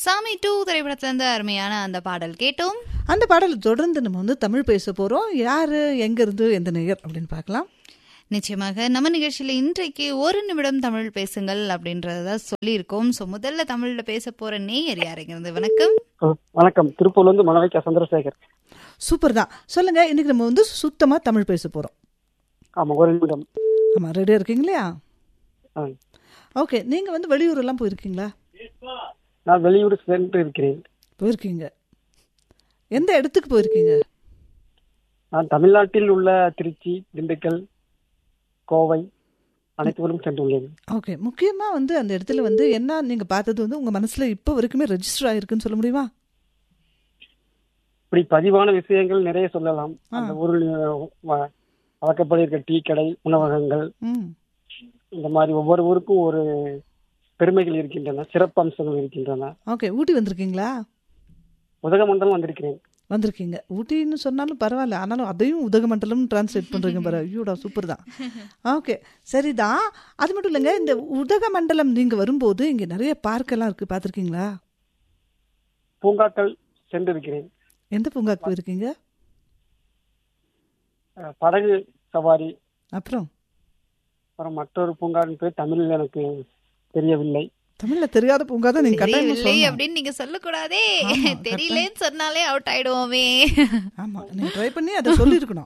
சாமி டூ திரைப்படத்துல இருந்து அருமையான அந்த பாடல் கேட்டோம் அந்த பாடலை தொடர்ந்து நம்ம வந்து தமிழ் பேச போறோம் யாரு எங்க இருந்து எந்த நேயர் அப்படின்னு பார்க்கலாம் நிச்சயமாக நம்ம நிகழ்ச்சியில இன்றைக்கு ஒரு நிமிடம் தமிழ் பேசுங்கள் அப்படின்றத சொல்லியிருக்கோம் சோ முதல்ல தமிழ்ல பேச போற நேயர் யாருங்கிறது வணக்கம் ஆ, வணக்கம் திருப்பூர்ல இருந்து மனவைக்கா சந்திரசேகர் சூப்பர் தான் சொல்லுங்க இன்னைக்கு நம்ம வந்து சுத்தமா தமிழ் பேச போறோம் ஆமா ஒரு நிமிடம் ஆமா ரெடியா இருக்கீங்க இல்லையா ஆ. ஓகே நீங்க வந்து வெளியூர் எல்லாம் போயிருக்கீங்களா நான் வெளியூர் சென்று இருக்கிறேன் போயிருக்கீங்க எந்த இடத்துக்கு போயிருக்கீங்க நான் தமிழ்நாட்டில் உள்ள திருச்சி திண்டுக்கல் கோவை அனைத்துவரும் சென்றுள்ளேன் ஓகே முக்கியமா வந்து அந்த இடத்துல வந்து என்ன நீங்க பார்த்தது வந்து உங்க மனசுல இப்போ வரைக்குமே ரெஜிஸ்டர் ஆயிருக்குன்னு சொல்ல முடியுமா இப்படி பதிவான விஷயங்கள் நிறைய சொல்லலாம் அந்த ஊரில் வ- வளர்க்கப்படுகிற டீ கடை உணவகங்கள் ம் இந்த மாதிரி ஒவ்வொரு ஊருக்கும் ஒரு பெருமைகள் இருக்கின்றன சிறப்பு அம்சங்கள் இருக்கின்றன ஓகே ஊட்டி வந்திருக்கீங்களா உதகமண்டலம் வந்திருக்கிறேன் வந்திருக்கீங்க ஊட்டின்னு சொன்னாலும் பரவாயில்ல ஆனாலும் அதையும் உதகமண்டலம் டிரான்ஸ்லேட் பண்றீங்க பாரு ஐயோடா சூப்பர் தான் ஓகே சரிதான் அது மட்டும் இல்லைங்க இந்த உதகமண்டலம் நீங்க வரும்போது இங்க நிறைய பார்க் எல்லாம் இருக்கு பார்த்திருக்கீங்களா பூங்காக்கள் சென்றிருக்கிறேன் எந்த பூங்காக்கு போயிருக்கீங்க அஹ், படகு சவாரி அப்புறம் அப்புறம் மற்றொரு பூங்காவின் பேர் தமிழில் எனக்கு தெரியவில்லை தமிழ்ல தெரியாத பூங்கா தான் நீங்க கட்டாயமா தெரியவில்லை சொல்லணும். அப்படின்னு நீங்க சொல்லக்கூடாதே ஆமா, தெரியலன்னு சொன்னாலே அவுட் ஆயிடுவோமே ஆமா நீங்க ட்ரை பண்ணி அதை சொல்லியிருக்கணும்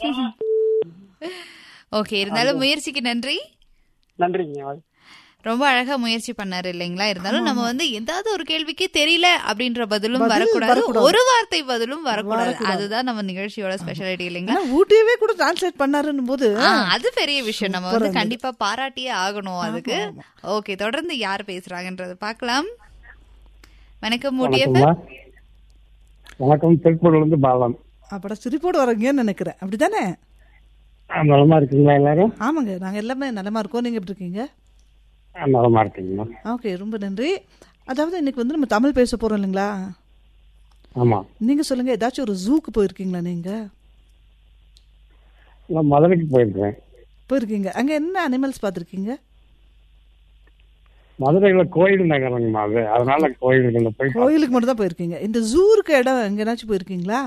ஓகே இருந்தாலும் முயற்சிக்கு நன்றி நன்றிங்க ரொம்ப அழகா முயற்சி பண்ணாரு இல்லைங்களா இருந்தாலும் நம்ம வந்து ஏதாவது ஒரு கேள்விக்கு தெரியல அப்படின்ற பதிலும் பதில் வரக்கூடாது வரக்கூடாது. ஒரு வார்த்தை பதிலும் வரக்கூடாது வரக்கூடாது. அதுதான் நம்ம நிகழ்ச்சியோட ஸ்பெஷாலிட்டி இல்லைங்களா ஆனா ஊட்டியவே கூட டிரான்ஸ்லேட் பண்ணாருன்னு போது ஆ, அது பெரிய விஷயம் நம்ம வந்து கண்டிப்பா பாராட்டியே ஆகணும் அதுக்கு ஓகே தொடர்ந்து யார் பேசுறாங்கன்றத பார்க்கலாம் வணக்கம் ஊட்டியப்ப வணக்கம் திருப்பூர்ல இருந்து பாலன் அப்பட சிரிப்போடு வரீங்கன்னு நினைக்கிறேன் அப்படிதானே ஆ, நலமா இருக்கீங்களா எல்லாரும் ஆமாங்க நாங்க எல்லாமே நலமா இருக்கோம் நீங்க எப்படி இருக்கீங்க ஆ, நலமா இருக்கீங்களா ஓகே ரொம்ப நன்றி அதாவது இன்னைக்கு வந்து நம்ம தமிழ் பேச போறோம் இல்லைங்களா ஆமா நீங்க சொல்லுங்க ஏதாச்சும் ஒரு ஜூக்கு போயிருக்கீங்களா நீங்க நான் மதுரைக்கு போயிருக்கேன் போயிருக்கீங்க அங்க என்ன அனிமல்ஸ் பார்த்திருக்கீங்க மதுரையில கோயில் நகரங்கம்மா அது அதனால கோயில்கள்ல போய் பார்த்தேன். கோயிலுக்கு மட்டும் தான் போயிருக்கீங்க இந்த ஜூ இருக்க இடம் எங்கேனாச்சும் போயிருக்கீங்களா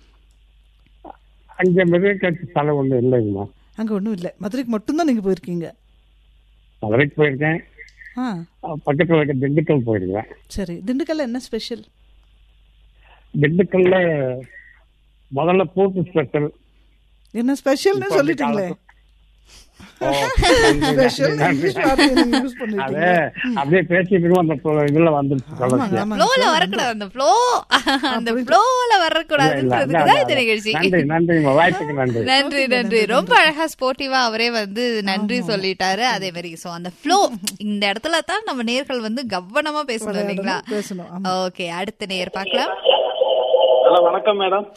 அங்க மிருக காட்சி தலை ஒண்ணு இல்லைங்கம்மா அங்க ஒன்றும் இல்லை மதுரைக்கு மட்டும்தான் நீங்க போயிருக்கீங்க மதுரைக்கு போயிருக்கேன் ஆ ஆ, பக்கத்துல இருக்க திண்டுக்கல் போயிருக்கேன் சரி திண்டுக்கல்ல என்ன ஸ்பெஷல் திண்டுக்கல்ல முதல்ல பூட்டு ஸ்பெஷல் என்ன ஸ்பெஷல்னு இப்போ சொல்லிட்டீங்களே ஓ, ஸ்பெஷல் இங்கிலீஷ் வார்த்தையை நீங்க யூஸ் அதே பண்ணிட்டீங்க அப்படியே பேசிட்டு அந்த பு- இதுல வந்துருச்சு ஆமாங்க தொடர்ச்சியா. ஆமாங்க ஃப்ளோல வரக்கூடாது அந்த ஃப்ளோ அந்த ஃப்ளோல இல்ல, இல்ல, வரக்கூடாதுன்றதுக்கு அதான், தான் இந்த அதான். நிகழ்ச்சி நன்றி நன்றிங்கம்மா வாய்ப்புக்கு நன்றி நன்றி நன்றி ரொம்ப அழகா ஸ்போர்ட்டிவா அவரே வந்து நன்றி சொல்லிட்டாரு அதே மாதிரி சோ அந்த ஃப்ளோ இந்த இடத்துல தான் நம்ம நேர்கள் வந்து கவனமா பேசணும் இல்லைங்களா பேசணும் ஆமா ஓகே அடுத்த நேயர் பார்க்கலாம் ஹலோ வணக்கம் மேடம்